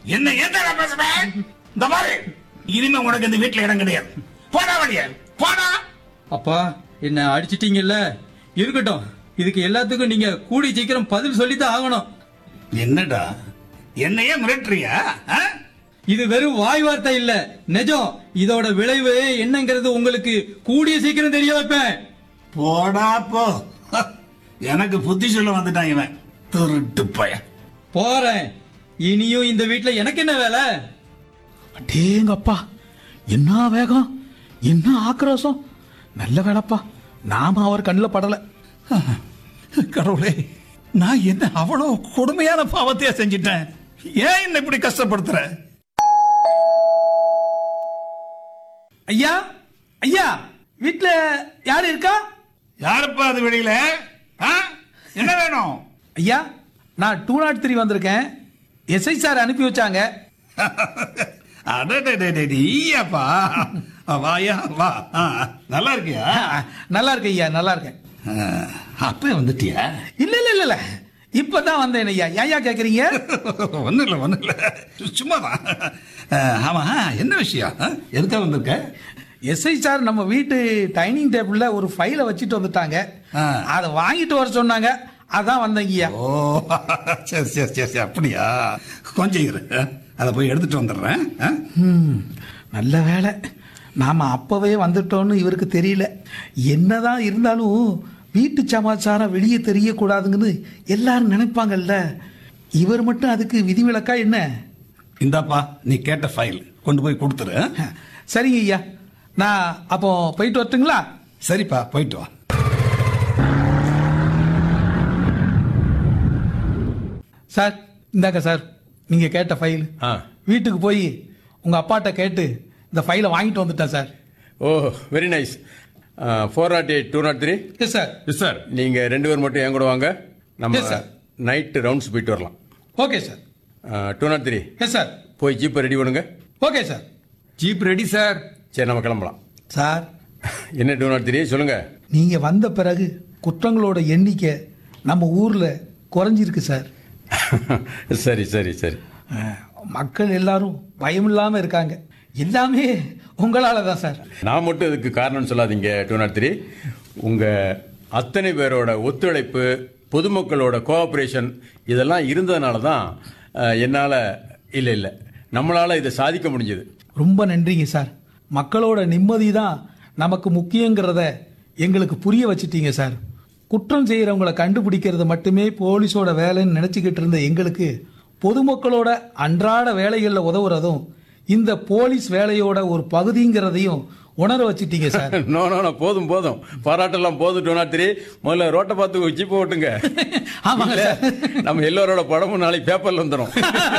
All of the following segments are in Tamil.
என்ன ஏன் பேசுறேன் இந்த மாதிரி இனிமே உனக்கு இந்த வீட்டுல இடம் கிடையாது போடா வழியா போடா அப்பா என்ன அடிச்சிட்டீங்கல்ல இருக்கட்டும் இதுக்கு எல்லாத்துக்கும் நீங்க கூடி சீக்கிரம் பதில் சொல்லித்தான் ஆகணும் என்னடா என்னையே மிரட்டுறியா ஆ? இது வெறும் வாய் வார்த்தை இல்ல நிஜம் இதோட விளைவு என்னங்கிறது உங்களுக்கு கூடிய சீக்கிரம் தெரிய வைப்பேன் போடா போ எனக்கு புத்தி சொல்ல வந்துட்டான் இவன் திருட்டு பையன் போறேன் இனியும் இந்த வீட்ல எனக்கு என்ன வேலை அடேங்கப்பா என்ன வேகம் என்ன ஆக்ரோஷம் நல்ல வேலைப்பா நாம அவர் கண்ணில் படல கடவுளே நான் என்ன அவ்வளவு கொடுமையான பாவத்தையா செஞ்சிட்டேன் ஏன் என்ன இப்படி கஷ்டப்படுத்துற ஐயா ஐயா வீட்ல யாரு இருக்கா யாருப்பா அது வெளியில ஆ? என்ன வேணும் ஐயா நான் டூ நாட் த்ரீ வந்திருக்கேன் எஸ்ஐ சார் அனுப்பி வச்சாங்க அடடடடடி, ஈயாப்பா வாயா வா ஆ, நல்லா இருக்கியா நல்லா இருக்கு ஐயா நல்லா இருக்கேன் ஆ, அப்பவே வந்துட்டியா இல்ல இல்ல இல்ல இல்ல இப்பதான் வந்தேன் ஐயா ஏயா கேக்குறீங்க ஒன்றும் இல்லை ஒன்றும் இல்லை சும்மாதான் ஆ, ஆமா என்ன விஷயம் ஆ? எதுக்காக வந்திருக்க எஸ்ஐ சார் நம்ம வீட்டு டைனிங் டேபிள்ல ஒரு ஃபைலை வச்சுட்டு வந்துட்டாங்க ஆ. அதை வாங்கிட்டு வர சொன்னாங்க அதான் வந்தேங்க ஐயா ஓ சரி சரி சரி சரி அப்படியா கொஞ்சம் இரு அதை போய் எடுத்துட்டு வந்துடுறேன் ஆ? ம், நல்ல வேலை நாம அப்பவே வந்துட்டோம்னு இவருக்கு தெரியல என்னதான் இருந்தாலும் வீட்டு சமாச்சாரம் வெளியே தெரியக்கூடாதுங்கன்னு எல்லாரும் நினைப்பாங்கல்ல இவர் மட்டும் அதுக்கு விதிவிலக்கா என்ன இந்தாப்பா நீ கேட்ட ஃபைல் கொண்டு போய் கொடுத்துரு ஆ? சரிங்க ஐயா நான் அப்போ போயிட்டு வரட்டுங்களா சரிப்பா போயிட்டு வா சார் இந்தாக்க சார் நீங்க கேட்ட ஃபைல் ஆ வீட்டுக்கு போய் உங்க அப்பாட்ட கேட்டு இந்த ஃபைலை வாங்கிட்டு வந்துட்டேன் sir oh very nice four not eight two not three yes sir sir நீங்கள் ரெண்டு பேர் மட்டும் என் கூட வாங்க நம்ம Yes, sir. நைட்டு ரவுண்ட்ஸ் போயிட்டு வரலாம் okay sir two not three yes sir போய் ஜீப்பை ரெடி பண்ணுங்க okay sir jeep ready sir சரி நம்ம கிளம்பலாம் சார் என்ன டூ நாட் த்ரீ சொல்லுங்க நீங்க வந்த பிறகு குற்றங்களோட எண்ணிக்கை நம்ம ஊர்ல குறைஞ்சிருக்கு சார் சரி சரி சரி அஹ், மக்கள் எல்லாரும் பயம் இல்லாம இருக்காங்க எல்லாமே உங்களால தான் சார் நான் மட்டும் இதுக்கு காரணம் சொல்லாதீங்க டூ நாட் த்ரீ உங்கள் அத்தனை பேரோட ஒத்துழைப்பு பொதுமக்களோட கோஆப்ரேஷன் இதெல்லாம் இருந்ததுனால தான் என்னால் இல்லை இல்லை நம்மளால் இதை சாதிக்க முடிஞ்சது ரொம்ப நன்றிங்க சார் மக்களோட நிம்மதி தான் நமக்கு முக்கியங்கிறத எங்களுக்கு புரிய வச்சிட்டீங்க சார் குற்றம் செய்கிறவங்களை கண்டுபிடிக்கிறது மட்டுமே போலீஸோட வேலைன்னு நினச்சிக்கிட்டு இருந்த எங்களுக்கு பொதுமக்களோட அன்றாட வேலைகளில் உதவுறதும் இந்த போலீஸ் வேலையோட ஒரு பகுதிங்கிறதையும் உணர வச்சிட்டீங்க சார் நோ நோ நோ போதும் போதும் பாராட்டெல்லாம் போதும் டூ நாட் த்ரீ முதல்ல ரோட்டை பார்த்து ஜிப்பு ஓட்டுங்க ஆமாங்க இல்ல, சார். நம்ம எல்லோரோட படமும் நாளைக்கு பேப்பர்ல வந்துடும்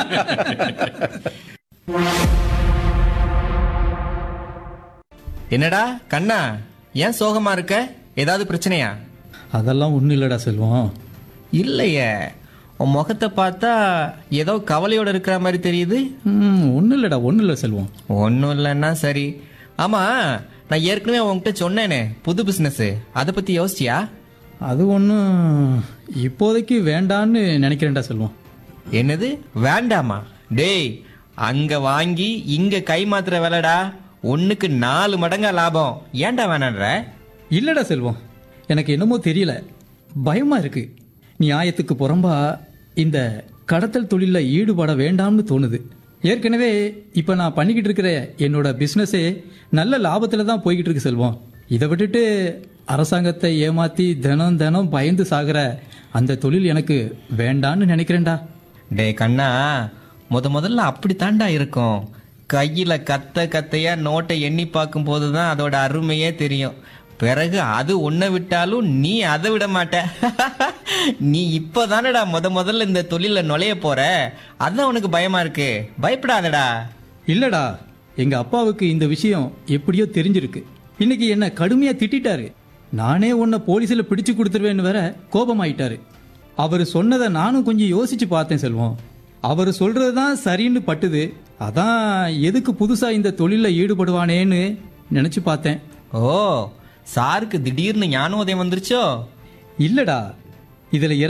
என்னடா கண்ணா ஏன் சோகமா இருக்க ஏதாவது பிரச்சனையா அதெல்லாம் ஒன்றும் இல்லடா செல்வம் இல்லையே உன் முகத்தை பார்த்தா ஏதோ கவலையோட இருக்கிற மாதிரி தெரியுது ஒன்றும் இல்லடா ஒன்றும் இல்லை செல்வம் ஒன்றும் இல்லைன்னா சரி ஆமா நான் ஏற்கனவே உன்கிட்ட சொன்னேனே புது பிசினஸ் அதை பத்தி யோசிச்சியா அது ஒன்றும் இப்போதைக்கு வேண்டான்னு நினைக்கிறேன்டா செல்வம் என்னது வேண்டாமா டேய் அங்க வாங்கி இங்க கை மாத்துற வேலைடா ஒண்ணுக்கு நாலு மடங்கா லாபம் ஏன்டா வேணான்ற இல்லடா செல்வம் எனக்கு என்னமோ தெரியல பயமா இருக்கு நியாயத்துக்கு புறம்பா இந்த கடத்தல் தொழிலில் ஈடுபட வேண்டாம்னு தோணுது ஏற்கனவே இப்போ நான் பண்ணிக்கிட்டு இருக்கிற என்னோட பிஸ்னஸே நல்ல லாபத்தில் தான் போய்கிட்டு இருக்கு செல்வம் இதை விட்டுட்டு அரசாங்கத்தை ஏமாத்தி தினம் தினம் பயந்து சாகிற அந்த தொழில் எனக்கு வேண்டான்னு நினைக்கிறேன்டா டேய் கண்ணா முத முதல்ல அப்படி தாண்டா இருக்கும் கையில கத்த கத்தையா நோட்டை எண்ணி பார்க்கும் போதுதான் அதோட அருமையே தெரியும் பிறகு அது உன்னை விட்டாலும் நீ அதை விட மாட்ட நீ இப்பதானடா முத முதல்ல இந்த தொழில நுழைய போற அதான் உனக்கு பயமா இருக்கு பயப்படாதடா இல்லடா எங்க அப்பாவுக்கு இந்த விஷயம் எப்படியோ தெரிஞ்சிருக்கு இன்னைக்கு என்ன கடுமையா திட்டிட்டாரு நானே உன்னை போலீஸ்ல பிடிச்சு கொடுத்துருவேன்னு வேற கோபமாயிட்டாரு அவர் சொன்னதை நானும் கொஞ்சம் யோசிச்சு பார்த்தேன் செல்வம் அவர் சொல்றது தான் சரின்னு பட்டுது அதான் எதுக்கு புதுசா இந்த தொழில ஈடுபடுவானேன்னு நினைச்சு பார்த்தேன் ஓ சாருக்கு திடீர்னு ஞானோதயம் வந்துருச்சோ இல்லடா இதுல